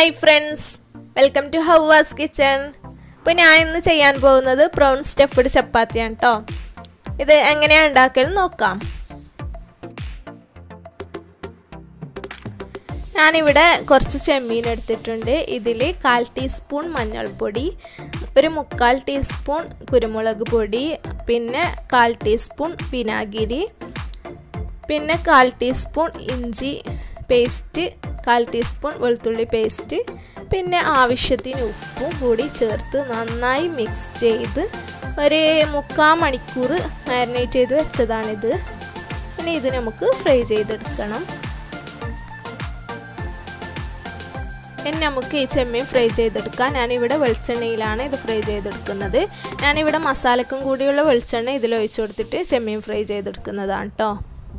hi friends welcome to ഹവാസ് kitchen ഇപ്പോൾ ഞാൻ ഇന്ന് ചെയ്യാൻ പോകുന്നത് പ്രൗൺ സ്റ്റഫ്ഡ് ചപ്പാത്തിയാണ് കേട്ടോ ഇത് എങ്ങനെയാണ് ഉണ്ടാക്കൽ നോക്കാം ഞാനിവിടെ കുറച്ച് ചെമ്മീൻ എടുത്തിട്ടുണ്ട് ഇതിൽ കാൽ ടീസ്പൂൺ മഞ്ഞൾപ്പൊടി ഒരു മുക്കാൽ ടീസ്പൂൺ കുരുമുളക് പൊടി പിന്നെ കാൽ ടീസ്പൂൺ വിനാഗിരി പിന്നെ കാൽ ടീസ്പൂൺ ഇഞ്ചി പേസ്റ്റ് കാൽ ടീസ്പൂൺ വെളുത്തുള്ളി പേസ്റ്റ് പിന്നെ ആവശ്യത്തിന് ഉപ്പും കൂടി ചേർത്ത് നന്നായി മിക്സ് ചെയ്ത് ഒരു മുക്കാൽ മണിക്കൂർ മാരിനേറ്റ് ചെയ്ത് വെച്ചതാണിത് ഇനി ഇത് നമുക്ക് ഫ്രൈ ചെയ്തെടുക്കണം ഇനി നമുക്ക് ഈ ചെമ്മീൻ ഫ്രൈ ചെയ്തെടുക്കാം ഞാനിവിടെ വെളിച്ചെണ്ണയിലാണ് ഇത് ഫ്രൈ ചെയ്തെടുക്കുന്നത് ഞാനിവിടെ മസാലക്കും കൂടിയുള്ള വെളിച്ചെണ്ണ ഇതിൽ ഒഴിച്ചു കൊടുത്തിട്ട് ചെമ്മീൻ ഫ്രൈ ചെയ്തെടുക്കുന്നതാണ് കേട്ടോ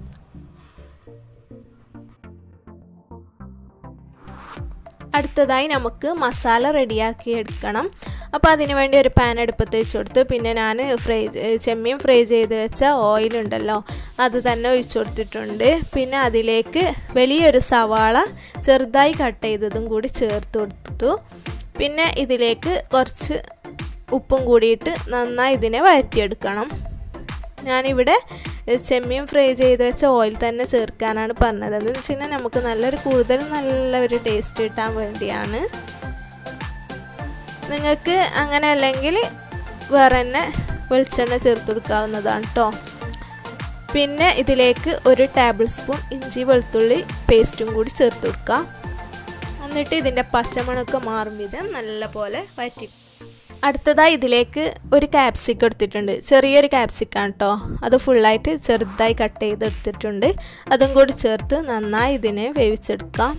അടുത്തതായി നമുക്ക് മസാല റെഡിയാക്കി എടുക്കണം അപ്പോൾ അതിന് വേണ്ടി ഒരു പാൻ അടുപ്പത്ത് വെച്ച് കൊടുത്ത് പിന്നെ ഞാൻ ഫ്രൈ ചെമ്മീൻ ഫ്രൈ ചെയ്ത് വെച്ച ഓയിലുണ്ടല്ലോ അത് തന്നെ ഒഴിച്ചു കൊടുത്തിട്ടുണ്ട് പിന്നെ അതിലേക്ക് വലിയൊരു സവാള ചെറുതായി കട്ട് ചെയ്തതും കൂടി ചേർത്ത് കൊടുത്തു പിന്നെ ഇതിലേക്ക് കുറച്ച് ഉപ്പും കൂടിയിട്ട് നന്നായി ഇതിനെ വഴറ്റിയെടുക്കണം ഞാനിവിടെ ചെമ്മീൻ ഫ്രൈ ചെയ്ത് വെച്ച ഓയിൽ തന്നെ ചേർക്കാനാണ് പറഞ്ഞത് എന്ന് വെച്ച് കഴിഞ്ഞാൽ നമുക്ക് നല്ലൊരു കൂടുതൽ നല്ലൊരു ടേസ്റ്റ് കിട്ടാൻ വേണ്ടിയാണ് നിങ്ങൾക്ക് അങ്ങനെ അല്ലെങ്കിൽ വേറെ തന്നെ വെളിച്ചെണ്ണ ചേർത്ത് കൊടുക്കാവുന്നതാണ് കേട്ടോ പിന്നെ ഇതിലേക്ക് ഒരു ടേബിൾ സ്പൂൺ ഇഞ്ചി വെളുത്തുള്ളി പേസ്റ്റും കൂടി ചേർത്ത് കൊടുക്കാം എന്നിട്ട് ഇതിൻ്റെ പച്ചമണമൊക്കെ മാറും വിധം നല്ലപോലെ വറ്റി അടുത്തതായി ഇതിലേക്ക് ഒരു ക്യാപ്സിക്കം എടുത്തിട്ടുണ്ട് ചെറിയൊരു ക്യാപ്സിക്കാണ് കേട്ടോ അത് ഫുള്ളായിട്ട് ചെറുതായി കട്ട് ചെയ്തെടുത്തിട്ടുണ്ട് അതും കൂടി ചേർത്ത് നന്നായി ഇതിനെ വേവിച്ചെടുക്കാം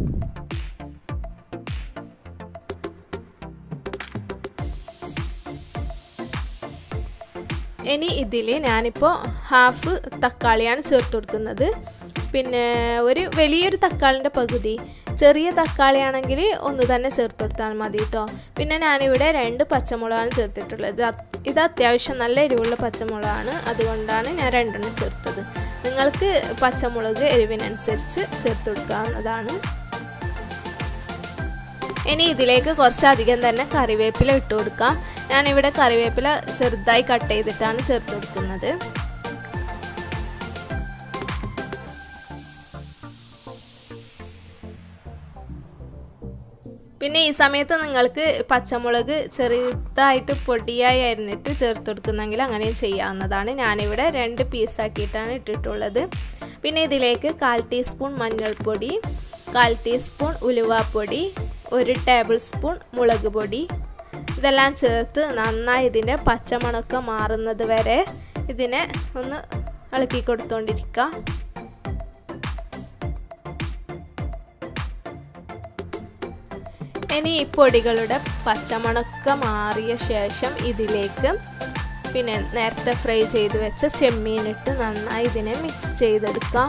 ഇനി ഇതിൽ ഞാനിപ്പോൾ ഹാഫ് തക്കാളിയാണ് ചേർത്ത് കൊടുക്കുന്നത് പിന്നെ ഒരു വലിയൊരു തക്കാളിൻ്റെ പകുതി ചെറിയ തക്കാളിയാണെങ്കിൽ ഒന്ന് തന്നെ ചേർത്ത് കൊടുത്താൽ മതി കേട്ടോ പിന്നെ ഞാനിവിടെ രണ്ട് പച്ചമുളകാണ് ചേർത്തിട്ടുള്ളത് ഇത് അത്യാവശ്യം നല്ല എരിവുള്ള പച്ചമുളകാണ് അതുകൊണ്ടാണ് ഞാൻ രണ്ടെണ്ണം ചേർത്തത് നിങ്ങൾക്ക് പച്ചമുളക് എരിവിനനുസരിച്ച് ചേർത്ത് കൊടുക്കാവുന്നതാണ് ഇനി ഇതിലേക്ക് കുറച്ചധികം തന്നെ കറിവേപ്പില ഇട്ട് കൊടുക്കാം ഞാനിവിടെ കറിവേപ്പില ചെറുതായി കട്ട് ചെയ്തിട്ടാണ് ചേർത്ത് കൊടുക്കുന്നത് പിന്നെ ഈ സമയത്ത് നിങ്ങൾക്ക് പച്ചമുളക് ചെറുതായിട്ട് പൊടിയായി അരിഞ്ഞിട്ട് ചേർത്ത് കൊടുക്കുന്നെങ്കിൽ അങ്ങനെയും ചെയ്യാവുന്നതാണ് ഞാനിവിടെ രണ്ട് പീസാക്കിയിട്ടാണ് ഇട്ടിട്ടുള്ളത് പിന്നെ ഇതിലേക്ക് കാൽ ടീസ്പൂൺ മഞ്ഞൾപ്പൊടി കാൽ ടീസ്പൂൺ ഉലുവാപ്പൊടി ഒരു ടേബിൾ സ്പൂൺ മുളക് പൊടി ഇതെല്ലാം ചേർത്ത് നന്നായി ഇതിൻ്റെ പച്ചമണക്ക മാറുന്നത് വരെ ഇതിനെ ഒന്ന് ഇളക്കി കൊടുത്തോണ്ടിരിക്കുക ഇനി ഈ പൊടികളുടെ പച്ചമണക്ക മാറിയ ശേഷം ഇതിലേക്ക് പിന്നെ നേരത്തെ ഫ്രൈ ചെയ്ത് വെച്ച ചെമ്മീനിട്ട് നന്നായി ഇതിനെ മിക്സ് ചെയ്തെടുക്കാം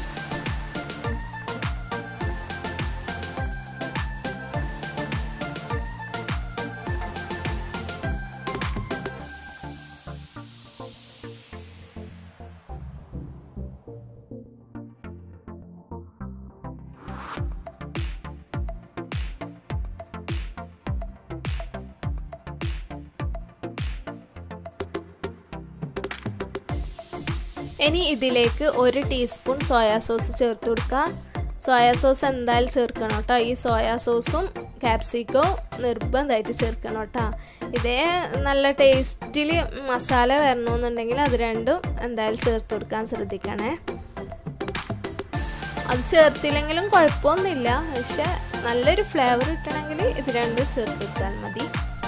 ഇനി ഇതിലേക്ക് ഒരു ടീസ്പൂൺ സോയാ സോസ് ചേർത്ത് കൊടുക്കുക സോയാ സോസ് എന്തായാലും ചേർക്കണം കേട്ടോ ഈ സോയാ സോസും ക്യാപ്സിക്കോ നിർബന്ധമായിട്ട് ചേർക്കണം കേട്ടോ ഇതേ നല്ല ടേസ്റ്റിൽ മസാല വരണമെന്നുണ്ടെങ്കിൽ അത് രണ്ടും എന്തായാലും ചേർത്ത് കൊടുക്കാൻ ശ്രദ്ധിക്കണേ അത് ചേർത്തില്ലെങ്കിലും കുഴപ്പമൊന്നുമില്ല പക്ഷെ നല്ലൊരു ഫ്ലേവർ കിട്ടണമെങ്കിൽ ഇത് രണ്ടും ചേർത്ത് കൊടുത്താൽ മതി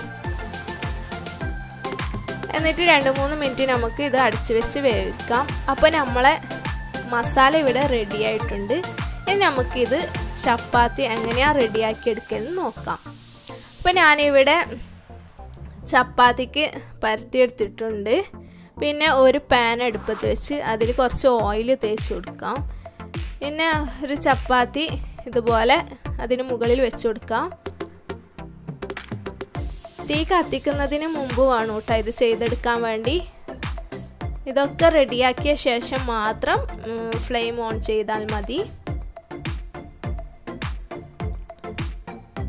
എന്നിട്ട് രണ്ട് മൂന്ന് മിനിറ്റ് നമുക്ക് ഇത് അടച്ച് വെച്ച് വേവിക്കാം അപ്പോൾ നമ്മളെ മസാല ഇവിടെ റെഡി ആയിട്ടുണ്ട് ഇനി നമുക്കിത് ചപ്പാത്തി എങ്ങനെയാണ് റെഡിയാക്കി എടുക്കലെന്ന് നോക്കാം അപ്പോൾ ഞാനിവിടെ ചപ്പാത്തിക്ക് പരത്തിയെടുത്തിട്ടുണ്ട് പിന്നെ ഒരു പാൻ അടുപ്പത്ത് വെച്ച് അതിൽ കുറച്ച് ഓയിൽ തേച്ച് കൊടുക്കാം പിന്നെ ഒരു ചപ്പാത്തി ഇതുപോലെ അതിന് മുകളിൽ വെച്ച് കൊടുക്കാം തീ കത്തിക്കുന്നതിന് മുമ്പ് വേണം കേട്ടോ ഇത് ചെയ്തെടുക്കാൻ വേണ്ടി ഇതൊക്കെ റെഡിയാക്കിയ ശേഷം മാത്രം ഫ്ലെയിം ഓൺ ചെയ്താൽ മതി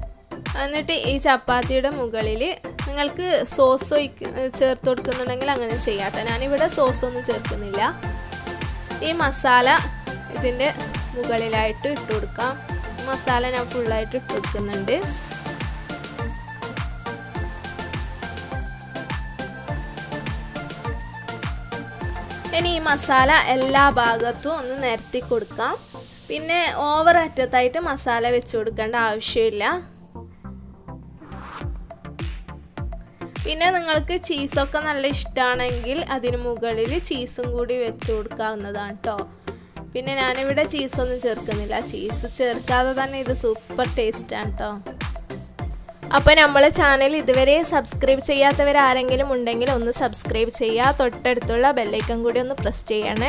എന്നിട്ട് ഈ ചപ്പാത്തിയുടെ മുകളിൽ നിങ്ങൾക്ക് സോസ് ഒഴിക്ക് ചേർത്ത് കൊടുക്കുന്നുണ്ടെങ്കിൽ അങ്ങനെ ചെയ്യാട്ടെ ഞാനിവിടെ സോസ് ഒന്നും ചേർക്കുന്നില്ല ഈ മസാല ഇതിൻ്റെ മുകളിലായിട്ട് ഇട്ട് കൊടുക്കാം മസാല ഞാൻ ഫുള്ളായിട്ട് ഇട്ട് കൊടുക്കുന്നുണ്ട് ഇനി ഈ മസാല എല്ലാ ഭാഗത്തും ഒന്ന് നിരത്തി കൊടുക്കാം പിന്നെ ഓവർ അറ്റത്തായിട്ട് മസാല വെച്ച് കൊടുക്കേണ്ട ആവശ്യമില്ല പിന്നെ നിങ്ങൾക്ക് ചീസൊക്കെ നല്ല ഇഷ്ടമാണെങ്കിൽ അതിന് മുകളിൽ ചീസും കൂടി വെച്ച് കൊടുക്കാവുന്നതാണ് കേട്ടോ പിന്നെ ഞാനിവിടെ ചീസൊന്നും ചേർക്കുന്നില്ല ചീസ് ചേർക്കാതെ തന്നെ ഇത് സൂപ്പർ ടേസ്റ്റാണ് കേട്ടോ അപ്പോൾ നമ്മളെ ചാനൽ ഇതുവരെ സബ്സ്ക്രൈബ് ചെയ്യാത്തവർ ആരെങ്കിലും ഉണ്ടെങ്കിൽ ഒന്ന് സബ്സ്ക്രൈബ് ചെയ്യുക തൊട്ടടുത്തുള്ള ബെല്ലൈക്കൺ കൂടി ഒന്ന് പ്രസ് ചെയ്യണേ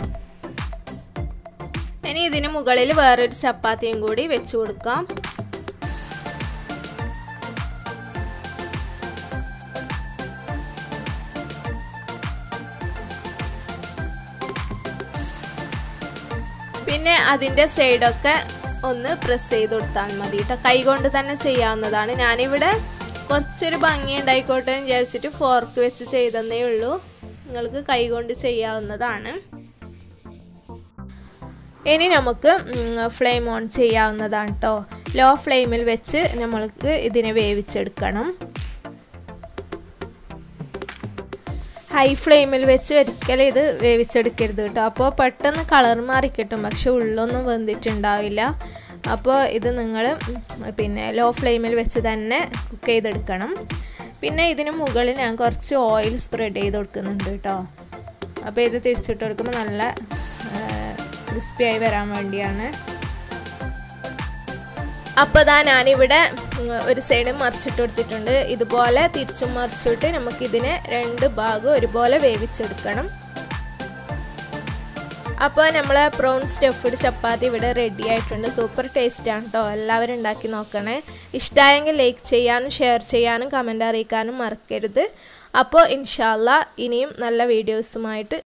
ഇനി ഇതിന് മുകളിൽ വേറൊരു ചപ്പാത്തിയും കൂടി വെച്ച് കൊടുക്കാം പിന്നെ അതിൻ്റെ സൈഡൊക്കെ ഒന്ന് പ്രസ് ചെയ്ത് കൊടുത്താൽ മതി കേട്ടോ കൈകൊണ്ട് തന്നെ ചെയ്യാവുന്നതാണ് ഞാനിവിടെ കുറച്ചൊരു ഭംഗി ഉണ്ടായിക്കോട്ടെ എന്ന് വിചാരിച്ചിട്ട് ഫോർക്ക് വെച്ച് ചെയ്തെന്നേ ഉള്ളൂ നിങ്ങൾക്ക് കൈകൊണ്ട് ചെയ്യാവുന്നതാണ് ഇനി നമുക്ക് ഫ്ലെയിം ഓൺ ചെയ്യാവുന്നതാണ് കേട്ടോ ലോ ഫ്ലെയിമിൽ വെച്ച് നമ്മൾക്ക് ഇതിനെ വേവിച്ചെടുക്കണം ഹൈ ഫ്ലെയിമിൽ വെച്ച് ഒരിക്കലും ഇത് വേവിച്ചെടുക്കരുത് കേട്ടോ അപ്പോൾ പെട്ടെന്ന് കളർ മാറി കിട്ടും പക്ഷെ ഉള്ളൊന്നും വെന്തിട്ടുണ്ടാവില്ല അപ്പോൾ ഇത് നിങ്ങൾ പിന്നെ ലോ ഫ്ലെയിമിൽ വെച്ച് തന്നെ കുക്ക് ചെയ്തെടുക്കണം പിന്നെ ഇതിന് മുകളിൽ ഞാൻ കുറച്ച് ഓയിൽ സ്പ്രെഡ് ചെയ്ത് കൊടുക്കുന്നുണ്ട് കേട്ടോ അപ്പോൾ ഇത് തിരിച്ചിട്ട് കൊടുക്കുമ്പോൾ നല്ല ക്രിസ്പിയായി വരാൻ വേണ്ടിയാണ് അപ്പോൾ ഇതാ ഞാനിവിടെ ഒരു സൈഡ് മറിച്ചിട്ട് കൊടുത്തിട്ടുണ്ട് ഇതുപോലെ തിരിച്ചും മറിച്ചിട്ട് നമുക്കിതിനെ രണ്ട് ഭാഗം ഒരുപോലെ വേവിച്ചെടുക്കണം അപ്പോൾ നമ്മളെ പ്രോൺ സ്റ്റഫ്ഡ് ചപ്പാത്തി ഇവിടെ റെഡി ആയിട്ടുണ്ട് സൂപ്പർ ടേസ്റ്റാണ് കേട്ടോ എല്ലാവരും ഉണ്ടാക്കി നോക്കണേ ഇഷ്ടമായെങ്കിൽ ലൈക്ക് ചെയ്യാനും ഷെയർ ചെയ്യാനും കമൻ്റ് അറിയിക്കാനും മറക്കരുത് അപ്പോൾ ഇൻഷാല്ല ഇനിയും നല്ല വീഡിയോസുമായിട്ട്